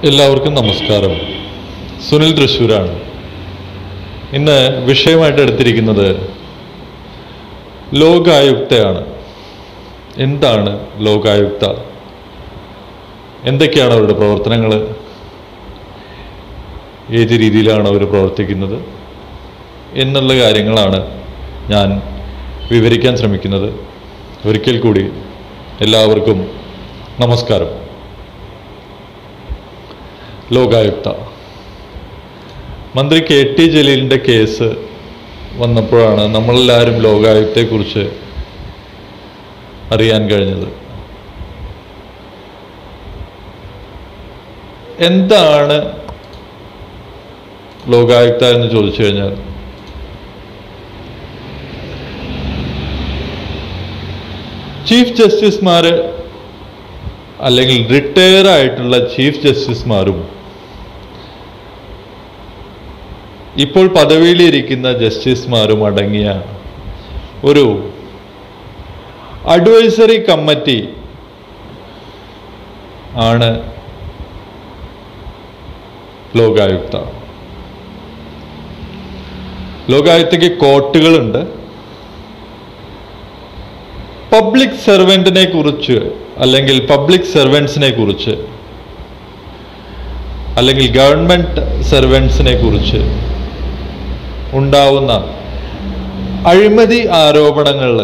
എല്ലാവർക്കും നമസ്കാരം സുനിൽ തൃശ്ശൂരാണ് ഇന്ന് വിഷയമായിട്ട് എടുത്തിരിക്കുന്നത് ലോകായുക്തയാണ് എന്താണ് ലോകായുക്ത എന്തൊക്കെയാണ് അവരുടെ പ്രവർത്തനങ്ങൾ ഏത് രീതിയിലാണ് അവർ പ്രവർത്തിക്കുന്നത് എന്നുള്ള കാര്യങ്ങളാണ് ഞാൻ വിവരിക്കാൻ ശ്രമിക്കുന്നത് ഒരിക്കൽ കൂടി എല്ലാവർക്കും നമസ്കാരം ലോകായുക്ത മന്ത്രി കെ ടി ജലീലിൻ്റെ കേസ് വന്നപ്പോഴാണ് നമ്മളെല്ലാവരും ലോകായുക്തയെക്കുറിച്ച് അറിയാൻ കഴിഞ്ഞത് എന്താണ് ലോകായുക്ത എന്ന് ചോദിച്ചു കഴിഞ്ഞാൽ ചീഫ് ജസ്റ്റിസുമാർ അല്ലെങ്കിൽ റിട്ടയർ ആയിട്ടുള്ള ചീഫ് ജസ്റ്റിസുമാരും ഇപ്പോൾ പദവിയിലിരിക്കുന്ന ജസ്റ്റിസുമാരും അടങ്ങിയ ഒരു അഡ്വൈസറി കമ്മിറ്റി ആണ് ലോകായുക്ത ലോകായുക്തയ്ക്ക് കോർട്ടുകളുണ്ട് പബ്ലിക് സെർവൻറ്റിനെ കുറിച്ച് അല്ലെങ്കിൽ പബ്ലിക് സെർവൻസിനെ കുറിച്ച് അല്ലെങ്കിൽ ഗവൺമെൻറ് സെർവൻസിനെ കുറിച്ച് ഉണ്ടാവുന്ന അഴിമതി ആരോപണങ്ങളിൽ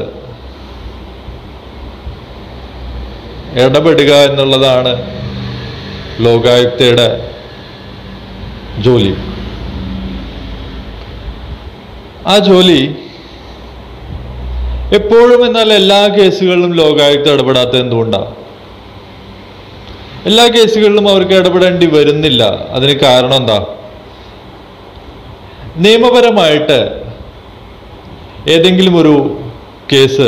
ഇടപെടുക എന്നുള്ളതാണ് ലോകായുക്തയുടെ ജോലി ആ ജോലി എപ്പോഴും എന്നാൽ എല്ലാ കേസുകളിലും ലോകായുക്ത ഇടപെടാത്തത് എന്തുകൊണ്ടാണ് എല്ലാ കേസുകളിലും അവർക്ക് ഇടപെടേണ്ടി വരുന്നില്ല അതിന് കാരണം എന്താ നിയമപരമായിട്ട് ഏതെങ്കിലും ഒരു കേസ്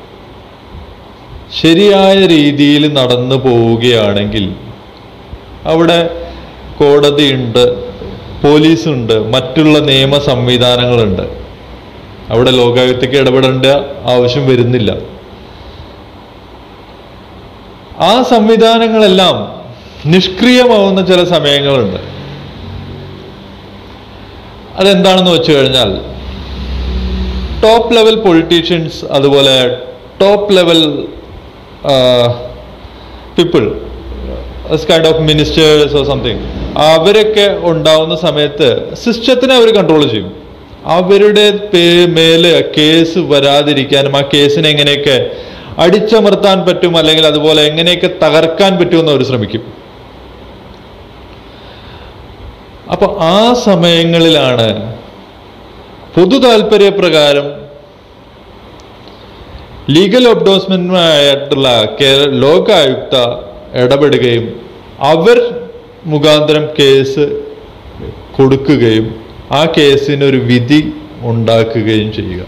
ശരിയായ രീതിയിൽ നടന്നു പോവുകയാണെങ്കിൽ അവിടെ കോടതിയുണ്ട് പോലീസുണ്ട് മറ്റുള്ള നിയമ സംവിധാനങ്ങളുണ്ട് അവിടെ ലോകായുക്തയ്ക്ക് ഇടപെടേണ്ട ആവശ്യം വരുന്നില്ല ആ സംവിധാനങ്ങളെല്ലാം നിഷ്ക്രിയമാവുന്ന ചില സമയങ്ങളുണ്ട് അതെന്താണെന്ന് വെച്ച് കഴിഞ്ഞാൽ ടോപ്പ് ലെവൽ പൊളിറ്റീഷ്യൻസ് അതുപോലെ top level people kind of ministers or something അവരൊക്കെ ഉണ്ടാവുന്ന സമയത്ത് സിസ്റ്റത്തിനെ അവർ കൺട്രോൾ ചെയ്യും അവരുടെ പേ- മേല് കേസ് വരാതിരിക്കാനും ആ കേസിനെ എങ്ങനെയൊക്കെ അടിച്ചമർത്താൻ പറ്റും അല്ലെങ്കിൽ അതുപോലെ എങ്ങനെയൊക്കെ തകർക്കാൻ പറ്റുമെന്ന് അവർ ശ്രമിക്കും അപ്പൊ ആ സമയങ്ങളിലാണ് പൊതു താല്പര്യപ്രകാരം ലീഗൽ ഒബ്ഡോസ്മെന്റുമായിട്ടുള്ള കേര- ലോകായുക്ത ഇടപെടുകയും അവർ മുഖാന്തരം കേസ് കൊടുക്കുകയും ആ കേസിനൊരു വിധി ഉണ്ടാക്കുകയും ചെയ്യുക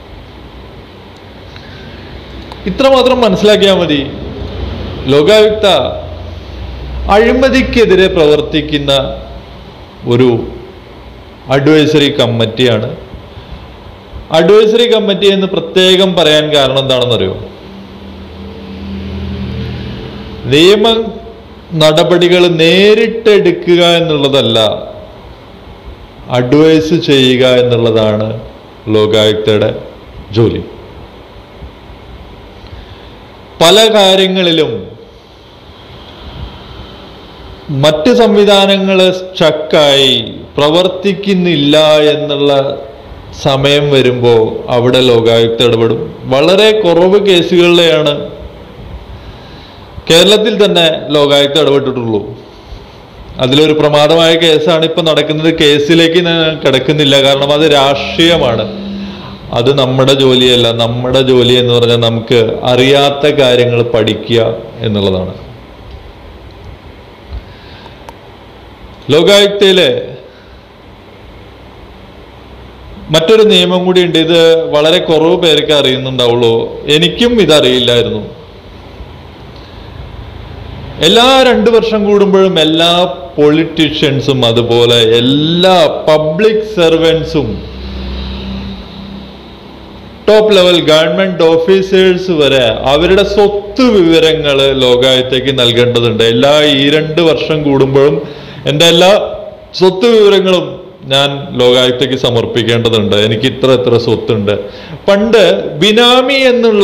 ഇത്രമാത്രം മനസ്സിലാക്കിയാൽ മതി ലോകായുക്ത അഴിമതിക്കെതിരെ പ്രവർത്തിക്കുന്ന ഒരു അഡ്വൈസറി കമ്മിറ്റിയാണ് അഡ്വൈസറി കമ്മിറ്റി എന്ന് പ്രത്യേകം പറയാൻ കാരണം എന്താണെന്നറിയോ നിയമ നടപടികൾ നേരിട്ടെടുക്കുക എന്നുള്ളതല്ല അഡ്വൈസ് ചെയ്യുക എന്നുള്ളതാണ് ലോകായുക്തയുടെ ജോലി പല കാര്യങ്ങളിലും മറ്റ് സംവിധാനങ്ങൾ സ്റ്റക്കായി പ്രവർത്തിക്കുന്നില്ല എന്നുള്ള സമയം വരുമ്പോൾ അവിടെ ലോകായുക്ത ഇടപെടും വളരെ കുറവ് കേസുകളിലെയാണ് കേരളത്തിൽ തന്നെ ലോകായുക്ത ഇടപെട്ടിട്ടുള്ളൂ അതിലൊരു പ്രമാദമായ കേസാണ് ഇപ്പൊ നടക്കുന്നത് കേസിലേക്ക് ഞാൻ കിടക്കുന്നില്ല കാരണം അത് രാഷ്ട്രീയമാണ് അത് നമ്മുടെ ജോലിയല്ല നമ്മുടെ ജോലി എന്ന് പറഞ്ഞാൽ നമുക്ക് അറിയാത്ത കാര്യങ്ങൾ പഠിക്കുക എന്നുള്ളതാണ് ലോകായുക്തയിലെ മറ്റൊരു നിയമം കൂടി ഉണ്ട് ഇത് വളരെ കുറവ് പേർക്ക് അറിയുന്നുണ്ടാവുള്ളൂ എനിക്കും ഇതറിയില്ലായിരുന്നു എല്ലാ രണ്ട് വർഷം കൂടുമ്പോഴും എല്ലാ പൊളിറ്റീഷ്യൻസും അതുപോലെ എല്ലാ പബ്ലിക് സെർവൻസും ടോപ്പ് ലെവൽ ഗവൺമെന്റ് ഓഫീസേഴ്സ് വരെ അവരുടെ സ്വത്ത് വിവരങ്ങൾ ലോകായത്തേക്ക് നൽകേണ്ടതുണ്ട് എല്ലാ ഈ രണ്ട് വർഷം കൂടുമ്പോഴും എൻ്റെ എല്ലാ സ്വത്ത് വിവരങ്ങളും ഞാൻ ലോകായത്തേക്ക് സമർപ്പിക്കേണ്ടതുണ്ട് എനിക്ക് ഇത്ര ഇത്ര സ്വത്തുണ്ട് പണ്ട് ബിനാമി എന്നുള്ള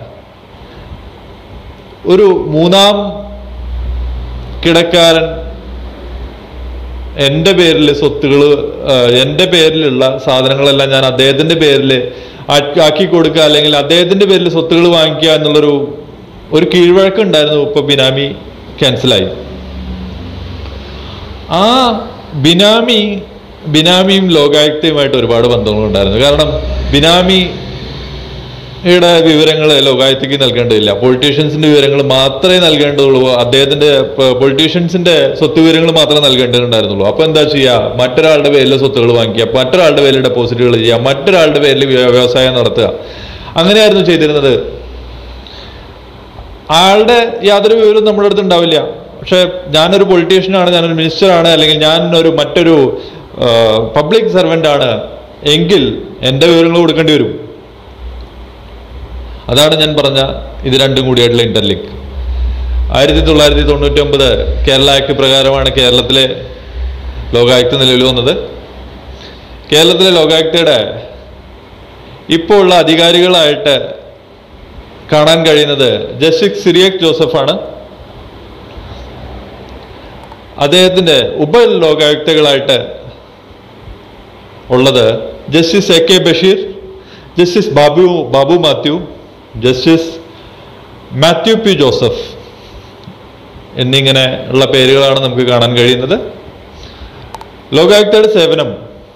ഒരു മൂന്നാം കിടക്കാരൻ എൻ്റെ പേരിൽ സ്വത്തുകൾ എൻ്റെ പേരിലുള്ള സാധനങ്ങളെല്ലാം ഞാൻ അദ്ദേഹത്തിൻ്റെ പേരിൽ ആക്കി കൊടുക്കുക അല്ലെങ്കിൽ അദ്ദേഹത്തിൻ്റെ പേരിൽ സ്വത്തുകൾ വാങ്ങിക്കുക എന്നുള്ളൊരു ഒരു കീഴ്വഴക്കം ഉണ്ടായിരുന്നു ഇപ്പൊ ബിനാമി ക്യാൻസലായി ആ ബിനാമി ബിനാമിയും ലോകായുക്തയുമായിട്ട് ഒരുപാട് ബന്ധങ്ങളുണ്ടായിരുന്നു കാരണം ബിനാമി യുടെ വിവരങ്ങൾ ലോകായത്തേക്ക് നൽകേണ്ടതില്ല പൊളിറ്റീഷ്യൻസിന്റെ വിവരങ്ങൾ മാത്രമേ നൽകേണ്ടതുള്ളൂ അദ്ദേഹത്തിന്റെ പൊളിറ്റീഷ്യൻസിന്റെ സ്വത്ത് വിവരങ്ങൾ മാത്രമേ നൽകേണ്ടതുണ്ടായിരുന്നുള്ളൂ അപ്പൊ എന്താ ചെയ്യുക മറ്റൊരാളുടെ പേരിൽ സ്വത്തുകൾ വാങ്ങിക്കുക മറ്റൊരാളുടെ പേരിൽ ഡെപ്പോസിറ്റുകൾ ചെയ്യുക മറ്റൊരാളുടെ പേരിൽ വ്യ- വ്യവസായം നടത്തുക അങ്ങനെയായിരുന്നു ചെയ്തിരുന്നത് ആളുടെ യാതൊരു വിവരവും നമ്മുടെ അടുത്ത് ഉണ്ടാവില്ല പക്ഷെ ഞാനൊരു പൊളിറ്റീഷ്യനാണ് ഞാനൊരു മിനിസ്റ്ററാണ് അല്ലെങ്കിൽ ഞാൻ ഒരു മറ്റൊരു പബ്ലിക് സർവൻ്റ് ആണ് എങ്കിൽ എൻ്റെ വിവരങ്ങൾ കൊടുക്കേണ്ടി വരും അതാണ് ഞാൻ പറഞ്ഞ ഇത് രണ്ടും കൂടിയായിട്ടുള്ള ഇന്റർലിങ്ക് ആയിരത്തി തൊള്ളായിരത്തി തൊണ്ണൂറ്റി ഒമ്പത് കേരള ആക്ട് പ്രകാരമാണ് കേരളത്തിലെ ലോകായുക്ത നിലവിൽ വന്നത് കേരളത്തിലെ ലോകായുക്തയുടെ ഇപ്പോൾ ഉള്ള അധികാരികളായിട്ട് കാണാൻ കഴിയുന്നത് ജസ്റ്റിസ് സിറിയക് ജോസഫാണ് അദ്ദേഹത്തിന്റെ ഉപ ലോകായുക്തകളായിട്ട് ഉള്ളത് justice A K Basheer justice Babu Babu Mathew justice Mathew P Joseph എന്നിങ്ങനെ ഉള്ള പേരുകളാണ് നമുക്ക് കാണാൻ കഴിയുന്നത് ലോകായുക്തയുടെ സേവനം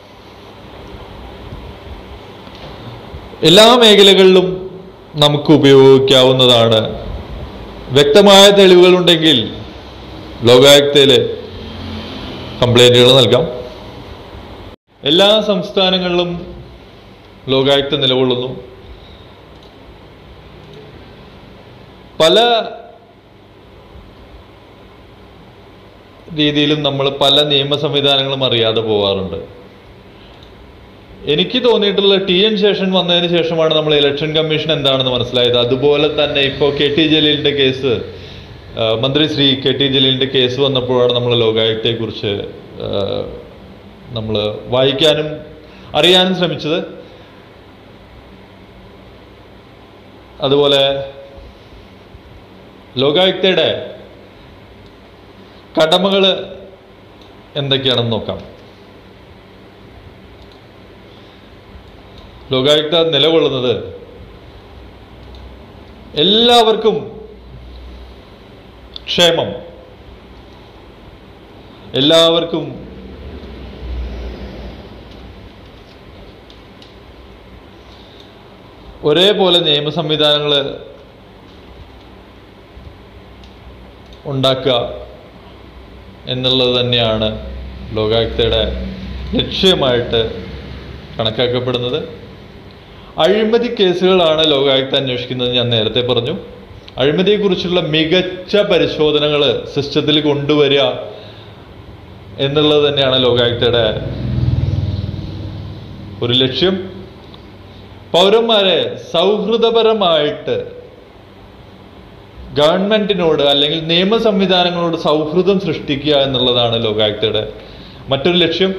എല്ലാ മേഖലകളിലും നമുക്ക് ഉപയോഗിക്കാവുന്നതാണ് വ്യക്തമായ തെളിവുകളുണ്ടെങ്കിൽ ലോകായുക്തയിൽ കംപ്ലൈൻറ്റുകൾ നൽകാം എല്ലാ സംസ്ഥാനങ്ങളിലും ലോകായുക്ത നിലകൊള്ളുന്നു പല രീതിയിലും നമ്മൾ പല നിയമ സംവിധാനങ്ങളും അറിയാതെ പോവാറുണ്ട് എനിക്ക് തോന്നിയിട്ടുള്ള ടി എൻ ശേഷൻ വന്നതിന് ശേഷമാണ് നമ്മൾ ഇലക്ഷൻ കമ്മീഷൻ എന്താണെന്ന് മനസ്സിലായത് അതുപോലെ തന്നെ ഇപ്പോൾ കെ ടി ജലീലിന്റെ കേസ് ആ, മന്ത്രി ശ്രീ കെ ടി ജലീലിന്റെ കേസ് വന്നപ്പോഴാണ് നമ്മൾ ലോകായുക്തയെക്കുറിച്ച് നമ്മൾ വായിക്കാനും അറിയാനും ശ്രമിച്ചത് അതുപോലെ ലോകായുക്തയുടെ കടമകൾ എന്തൊക്കെയാണെന്ന് നോക്കാം ലോകായുക്ത നിലകൊള്ളുന്നത് എല്ലാവർക്കും ക്ഷേമം എല്ലാവർക്കും ഒരേപോലെ നിയമ സംവിധാനങ്ങൾ ഉണ്ടാക്കുക എന്നുള്ളത് തന്നെയാണ് ലോകായുക്തയുടെ ലക്ഷ്യമായിട്ട് കണക്കാക്കപ്പെടുന്നത് അഴിമതി കേസുകളാണ് ലോകായുക്ത അന്വേഷിക്കുന്നത് ഞാൻ നേരത്തെ പറഞ്ഞു അഴിമതിയെക്കുറിച്ചുള്ള മികച്ച പരിശോധനകൾ സിസ്റ്റത്തിൽ കൊണ്ടുവരിക എന്നുള്ളത് തന്നെയാണ് ലോകായുക്തയുടെ ഒരു ലക്ഷ്യം പൗരന്മാരെ സൗഹൃദപരമായിട്ട് ഗവൺമെന്റിനോട് അല്ലെങ്കിൽ നിയമ സംവിധാനങ്ങളോട് സൗഹൃദം സൃഷ്ടിക്കുക എന്നുള്ളതാണ് ലോകായുക്തയുടെ മറ്റൊരു ലക്ഷ്യം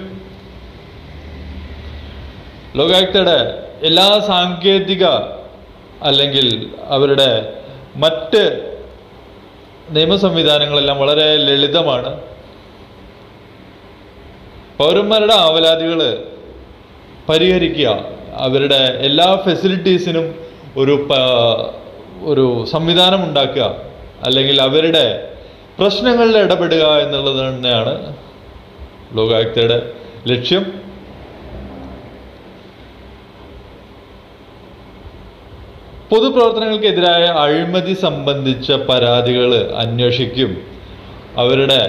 ലോകായുക്തയുടെ എല്ലാ സാങ്കേതിക അല്ലെങ്കിൽ അവരുടെ മറ്റ് നിയമ സംവിധാനങ്ങളെല്ലാം വളരെ ലളിതമാണ് പൗരന്മാരുടെ ആവലാതികൾ പരിഹരിക്കുക അവരുടെ എല്ലാ ഫെസിലിറ്റീസിനും ഒരു പ- ഒരു സംവിധാനം ഉണ്ടാക്കുക അല്ലെങ്കിൽ അവരുടെ പ്രശ്നങ്ങളിൽ ഇടപെടുക എന്നുള്ളത് തന്നെയാണ് ലോകായുക്തയുടെ ലക്ഷ്യം പൊതുപ്രവർത്തനങ്ങൾക്കെതിരായ അഴിമതി സംബന്ധിച്ച പരാതികൾ അന്വേഷിക്കും അവരുടെ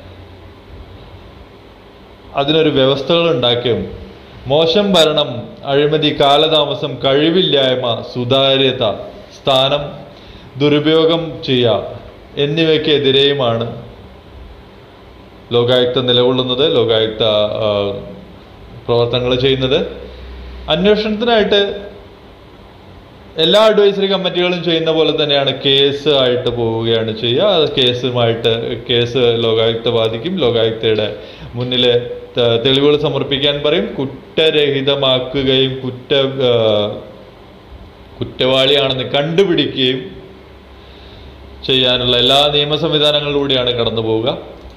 അതിനൊരു വ്യവസ്ഥകൾ ഉണ്ടാക്കും മോശം ഭരണം അഴിമതി കാലതാമസം കഴിവില്ലായ്മ സുതാര്യത സ്ഥാനം ദുരുപയോഗം ചെയ്യുക എന്നിവയ്ക്കെതിരെയുമാണ് ലോകായുക്ത നിലകൊള്ളുന്നത് ലോകായുക്ത പ്രവർത്തനങ്ങൾ ചെയ്യുന്നത് അന്വേഷണത്തിനായിട്ട് എല്ലാ അഡ്വൈസറി കമ്മിറ്റികളും ചെയ്യുന്ന പോലെ തന്നെയാണ് കേസ് ആയിട്ട് പോവുകയാണ് ചെയ്യുക അത് കേസുമായിട്ട് കേസ് ലോകായുക്ത ബാധിക്കും ലോകായുക്തയുടെ മുന്നിൽ ത- തെളിവുകൾ സമർപ്പിക്കാൻ പറയും കുറ്റരഹിതമാക്കുകയും കുറ്റ ആ, കുറ്റവാളിയാണെന്ന് കണ്ടുപിടിക്കുകയും ചെയ്യാനുള്ള എല്ലാ നിയമ സംവിധാനങ്ങളിലൂടെയാണ് കടന്നു പോവുക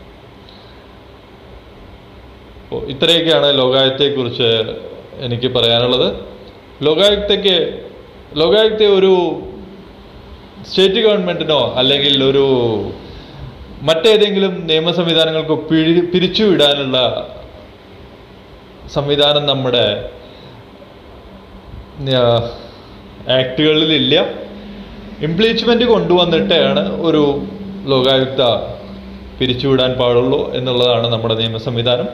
അപ്പോൾ ഇത്രയൊക്കെയാണ് ലോകായുക്തയെക്കുറിച്ച് എനിക്ക് പറയാനുള്ളത് ലോകായുക്തയ്ക്ക് ലോകായുക്ത ഒരു സ്റ്റേറ്റ് ഗവൺമെൻറ്റിനോ അല്ലെങ്കിൽ ഒരു മറ്റേതെങ്കിലും നിയമ സംവിധാനങ്ങൾക്കോ പിഴി പിരിച്ചുവിടാനുള്ള സംവിധാനം നമ്മുടെ ആ, ആക്ടുകളിലില്ല ഇംപ്ലീച്ച്മെന്റ് കൊണ്ടുവന്നിട്ടാണ് ഒരു ലോകായുക്ത പിരിച്ചുവിടാൻ പാടുള്ളൂ എന്നുള്ളതാണ് നമ്മുടെ നിയമ സംവിധാനം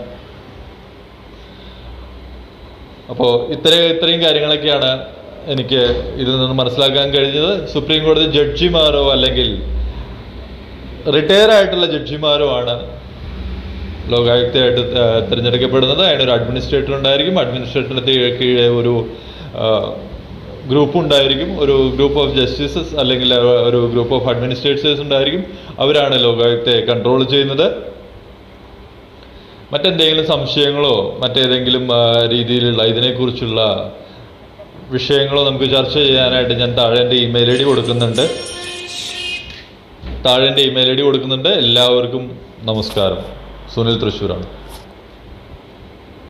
അപ്പോൾ ഇത്ര ഇത്രയും കാര്യങ്ങളൊക്കെയാണ് എനിക്ക് ഇതിൽ നിന്ന് മനസ്സിലാക്കാൻ കഴിഞ്ഞത് സുപ്രീം കോടതി ജഡ്ജിമാരോ അല്ലെങ്കിൽ റിട്ടയർ ആയിട്ടുള്ള ജഡ്ജിമാരോ ആണ് ലോകായുക്തയായിട്ട് ആ, തിരഞ്ഞെടുക്കപ്പെടുന്നത് അതിനൊരു അഡ്മിനിസ്ട്രേറ്റർ ഉണ്ടായിരിക്കും അഡ്മിനിസ്ട്രേറ്ററിന് കീഴെ ഒരു ഗ്രൂപ്പ് ഉണ്ടായിരിക്കും ഒരു ഗ്രൂപ്പ് ഓഫ് ജസ്റ്റിസസ് അല്ലെങ്കിൽ ഒരു ഗ്രൂപ്പ് ഓഫ് അഡ്മിനിസ്ട്രേറ്റേഴ്സ് ഉണ്ടായിരിക്കും അവരാണ് ലോകായുക്തയെ കൺട്രോൾ ചെയ്യുന്നത് മറ്റെന്തെങ്കിലും സംശയങ്ങളോ മറ്റേതെങ്കിലും ആ, രീതിയിലുള്ള ഇതിനെക്കുറിച്ചുള്ള വിഷയങ്ങളോ നമുക്ക് ചർച്ച ചെയ്യാനായിട്ട് ഞാൻ താഴെ എൻ്റെ ഇമെയിൽ ഐ ഡി കൊടുക്കുന്നുണ്ട് താഴെ എൻ്റെ ഇമെയിൽ ഐ ഡി കൊടുക്കുന്നുണ്ട് എല്ലാവർക്കും നമസ്കാരം സുനിൽ തൃശ്ശൂരാണ്